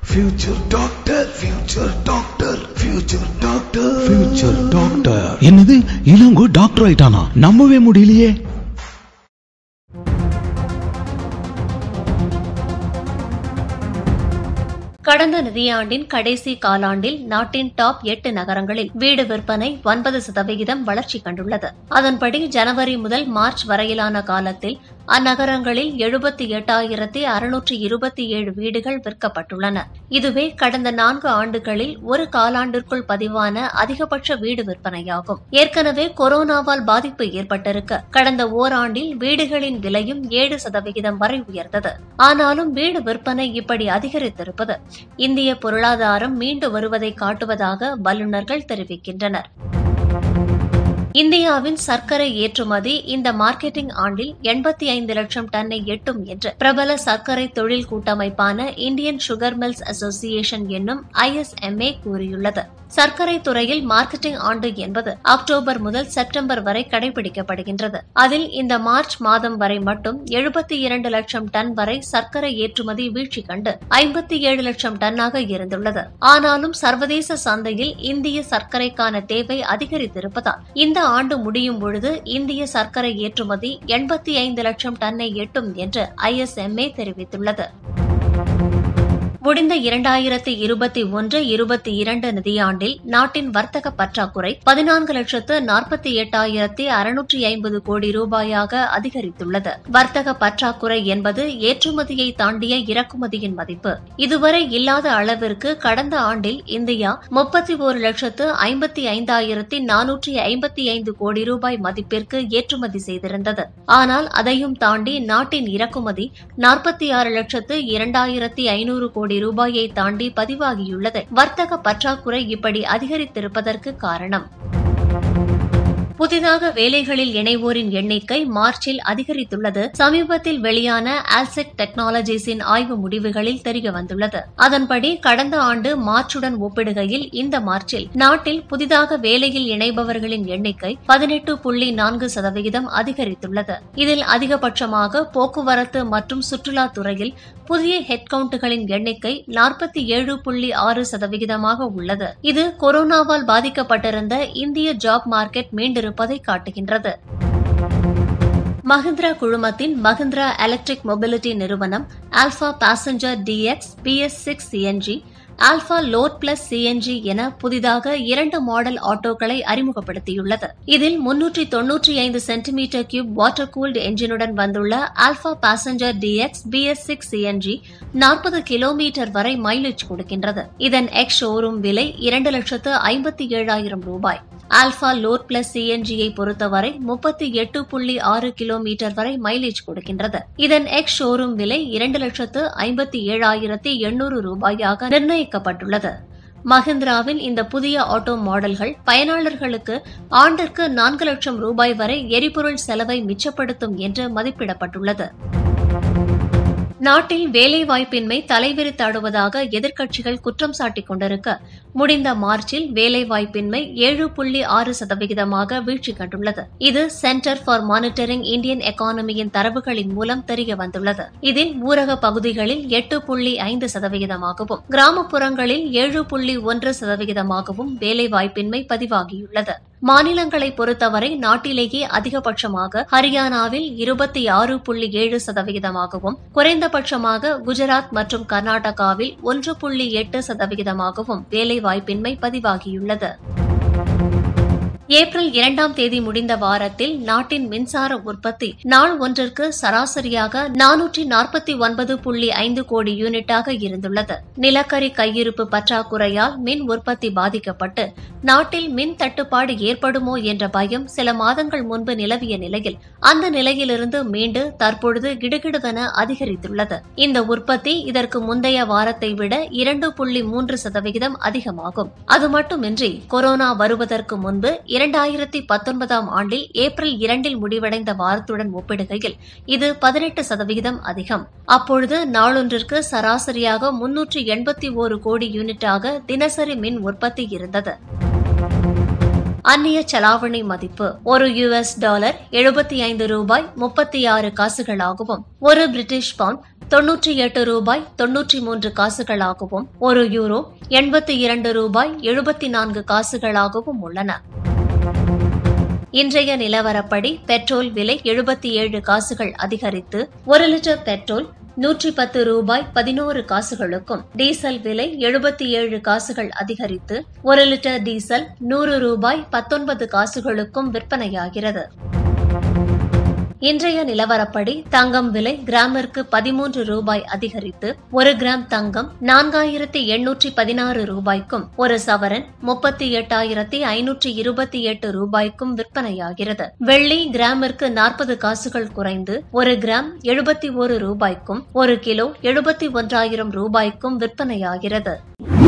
future doctor future doctor future doctor future doctor என்னது Ilango doctor ஆயிட்டானா நம்பவே முடியலையே கடந்த நிதியாண்டின் கடைசி காலாண்டில் நாட்டின் டாப் எட்டு நகரங்களில் வீடு விற்பனை ஒன்பது சதவிகிதம் வளர்ச்சி கண்டுள்ளது அதன்படி ஜனவரி முதல் மார்ச் வரையிலான காலத்தில் அந்நகரங்களில் எழுபத்தி எட்டாயிரத்தி அறுநூற்றி இருபத்தி ஏழு வீடுகள் விற்கப்பட்டுள்ளன இதுவே கடந்த நான்கு ஆண்டுகளில் ஒரு காலாண்டிற்குள் பதிவான அதிகபட்ச வீடு விற்பனையாகும் ஏற்கனவே கொரோனாவால் பாதிப்பு ஏற்பட்டிருக்க கடந்த ஓராண்டில் வீடுகளின் விலையும் ஏழு சதவிகிதம் வரை உயர்ந்தது ஆனாலும் வீடு விற்பனை இப்படி அதிகரித்திருப்பது இந்திய பொருளாதாரம் மீண்டு வருவதை காட்டுவதாக வல்லுநர்கள் தெரிவிக்கின்றனர் இந்தியாவின் சர்க்கரை ஏற்றுமதி இந்த மார்க்கெட்டிங் ஆண்டில் எண்பத்தி ஐந்து லட்சம் டன்னை எட்டும் என்று பிரபல சர்க்கரை தொழில் கூட்டமைப்பான இந்தியன் சுகர் மில்ஸ் அசோசியேஷன் என்னும் ஐஎஸ்எம்ஏ கூறியுள்ளது சர்க்கரை துறையில் மார்க்கெட்டிங் ஆண்டு என்பது அக்டோபர் முதல் செப்டம்பர் வரை கடைபிடிக்கப்படுகின்றது அதில் இந்த மார்ச் மாதம் வரை மட்டும் எழுபத்தி இரண்டு லட்சம் டன் வரை சர்க்கரை ஏற்றுமதி வீழ்ச்சி கண்டு ஐம்பத்தி ஏழு லட்சம் டன்னாக இருந்துள்ளது ஆனாலும் சர்வதேச சந்தையில் இந்திய சர்க்கரைக்கான தேவை அதிகரித்திருப்பதால் இந்த ஆண்டு முடியும் பொழுது இந்திய சர்க்கரை ஏற்றுமதி எண்பத்தி ஐந்து லட்சம் டன்னை எட்டும் என்று ஐஎஸ்எம்ஏ தெரிவித்துள்ளது முடிந்த இரண்டாயிரத்தி இருபத்தி ஒன்று இருபத்தி இரண்டு நிதியாண்டில் நாட்டின் வர்த்தக பற்றாக்குறை பதினான்கு லட்சத்து நாற்பத்தி எட்டாயிரத்தி அறுநூற்றி ஐம்பது கோடி ரூபாயாக அதிகரித்துள்ளது வர்த்தக பற்றாக்குறை என்பது ஏற்றுமதியை தாண்டிய இறக்குமதியின் மதிப்பு இதுவரை இல்லாத அளவிற்கு கடந்த ஆண்டில் இந்தியா முப்பத்தி ஒரு லட்சத்து ஐம்பத்தி ஐந்தாயிரத்தி நானூற்றி ஐம்பத்தி ஐந்து கோடி ரூபாய் மதிப்பிற்கு ஏற்றுமதி செய்திருந்தது ஆனால் அதையும் தாண்டி நாட்டின் இறக்குமதி நாற்பத்தி ஆறு லட்சத்து இரண்டாயிரத்தி ஐநூறு கோடி ரூபாயை தாண்டி பதிவாகியுள்ளது வர்த்தக பற்றாக்குறை இப்படி அதிகரித்திருப்பதற்கு காரணம் புதிதாக வேலைகளில் இணைவோரின் எண்ணிக்கை மார்ச்சில் அதிகரித்துள்ளது சமீபத்தில் வெளியான ஆல்செக் டெக்னாலஜிஸின் ஆய்வு முடிவுகளில் தெரிய வந்துள்ளது அதன்படி கடந்த ஆண்டு மார்ச்சுடன் ஒப்பிடுகையில் இந்த மார்ச்சில் நாட்டில் புதிதாக வேலையில் இணைபவர்களின் எண்ணிக்கை பதினெட்டு புள்ளி நான்கு சதவிகிதம் அதிகரித்துள்ளது இதில் அதிகபட்சமாக போக்குவரத்து மற்றும் சுற்றுலாத் துறையில் புதிய ஹெட்கவுண்டுகளின் எண்ணிக்கை நாற்பத்தி ஏழு புள்ளி ஆறு சதவிகிதமாக உள்ளது இது கொரோனாவால் பாதிக்கப்பட்டிருந்த இந்திய ஜாப் மார்க்கெட் மீண்டிருப்பதை காட்டுகின்றது மஹிந்திரா குழுமத்தின் மஹிந்திரா எலக்ட்ரிக் மொபிலிட்டி நிறுவனம் Alfa passenger DX BS six CNG Alfa load plus CNG என புதிதாக இரண்டு மாடல் ஆட்டோக்களை அறிமுகப்படுத்தியுள்ளது இதில் முன்னூற்றி தொன்னூற்றி ஐந்து சென்டிமீட்டர் கியூப் வாட்டர் கூல்டு என்ஜினுடன் வந்துள்ள Alfa passenger DX BS six CNG நாற்பது கிலோமீட்டர் வரை மைலேஜ் கொடுக்கின்றது இதன் எக்ஸ் ஷோரூம் விலை இரண்டு லட்சத்து ஐம்பத்தி ஏழாயிரம் ரூபாய் ஆல்பா லோட் பிளஸ் சிஎன்ஜியை பொறுத்தவரை முப்பத்தி எட்டு புள்ளி ஆறு கிலோமீட்டர் வரை மைலேஜ் கொடுக்கின்றது இதன் எக்ஸ் ஷோரூம் விலை இரண்டு லட்சத்து ஐம்பத்தி ஏழாயிரத்தி எண்ணூறு ரூபாயாக நிர்ணயிக்கப்பட்டுள்ளது மஹிந்திராவின் இந்த புதிய ஆட்டோ மாடல்கள் பயனாளர்களுக்கு ஆண்டிற்கு நான்கு லட்சம் ரூபாய் வரை எரிபொருள் செலவை மிச்சப்படுத்தும் என்று மதிப்பிடப்பட்டுள்ளது நாட்டில் வேலைவாய்ப்பின்மை தலைவிரித்தாடுவதாக எதிர்க்கட்சிகள் குற்றம் சாட்டிக் கொண்டிருக்க முடிந்த மார்ச்சில் வேலைவாய்ப்பின்மை ஏழு புள்ளி ஆறு சதவிகிதமாக வீழ்ச்சி கண்டுள்ளது இது சென்டர் ஃபார் மானிட்டரிங் இந்தியன் எக்கானமியின் தரவுகளின் மூலம் தெரிய வந்துள்ளது இதில் ஊரக பகுதிகளில் எட்டு புள்ளி ஐந்து சதவிகிதமாகவும் கிராமப்புறங்களில் ஏழு புள்ளி ஒன்று சதவிகிதமாகவும் வேலைவாய்ப்பின்மை பதிவாகியுள்ளது மாநிலங்களை பொறுத்தவரை நாட்டிலேயே அதிகபட்சமாக ஹரியானாவில் இருபத்தி ஆறு புள்ளி ஏழு சதவிகிதமாகவும் குறைந்தபட்சமாக குஜராத் மற்றும் கர்நாடகாவில் ஒன்று புள்ளி எட்டு சதவிகிதமாகவும் வேலைவாய்ப்பின்மை பதிவாகியுள்ளது ஏப்ரல் இரண்டாம் தேதி முடிந்த வாரத்தில் நாட்டின் மின்சார உற்பத்தி நாள் ஒன்றிற்கு சராசரியாக நானூற்றி நாற்பத்தி ஒன்பது புள்ளி ஐந்து கோடி யூனிட்டாக இருந்துள்ளது நிலக்கரி கையிருப்பு பற்றாக்குறையால் மின் உற்பத்தி பாதிக்கப்பட்டு நாட்டில் மின் தட்டுப்பாடு ஏற்படுமோ என்ற பயம் சில மாதங்கள் முன்பு நிலவிய நிலையில் அந்த நிலையிலிருந்து மீண்டு தற்பொழுது கிடுகிடுவென அதிகரித்துள்ளது இந்த உற்பத்தி இதற்கு முந்தைய வாரத்தை விட இரண்டு புள்ளி மூன்று சதவிகிதம் அதிகமாகும் அது மட்டுமின்றி கொரோனா வருவதற்கு முன்பு இரண்டாயிரத்தி பத்தொன்பதாம் ஆண்டில் ஏப்ரல் இரண்டில் முடிவடைந்த வாரத்துடன் ஒப்பிடுகையில் இது பதினெட்டு சதவிகிதம் அதிகம் அப்பொழுது நாளொன்றிற்கு சராசரியாக முன்னூற்று எண்பத்தி ஓரு கோடி யூனிட்டாக தினசரி மின் உற்பத்தி இருந்தது அந்நிய செலாவணி மதிப்பு ஒரு யுஎஸ் டாலர் எழுபத்தி ஐந்து ரூபாய் முப்பத்தி ஆறு காசுகளாகவும் ஒரு பிரிட்டிஷ் பவுண்ட் தொன்னூற்றி எட்டு ரூபாய் தொன்னூற்றி மூன்று காசுகளாகவும் ஒரு யூரோ எண்பத்தி இரண்டு ரூபாய் எழுபத்தி நான்கு காசுகளாகவும் உள்ளன இன்றைய நிலவரப்படி பெட்ரோல் விலை எழுபத்தி ஏழு காசுகள் அதிகரித்து ஒரு லிட்டர் பெட்ரோல் நூற்றி பத்து ரூபாய் பதினோரு காசுகளுக்கும் டீசல் விலை எழுபத்தி ஏழு காசுகள் அதிகரித்து ஒரு லிட்டர் டீசல் நூறு ரூபாய் பத்தொன்பது காசுகளுக்கும் விற்பனையாகிறது இன்றைய நிலவரப்படி தங்கம் விலை கிராமிற்கு பதிமூன்று ரூபாய் அதிகரித்து ஒரு கிராம் தங்கம் நான்காயிரத்தி எண்ணூற்றி பதினாறு ரூபாய்க்கும் ஒரு சவரன் முப்பத்தி எட்டாயிரத்தி ஐநூற்றி இருபத்தி எட்டு ரூபாய்க்கும் விற்பனையாகிறது வெள்ளி கிராமிற்கு நாற்பது காசுகள் குறைந்து ஒரு கிராம் எழுபத்தி ஒரு ரூபாய்க்கும் ஒரு கிலோ எழுபத்தி ஒன்றாயிரம் ரூபாய்க்கும் விற்பனையாகிறது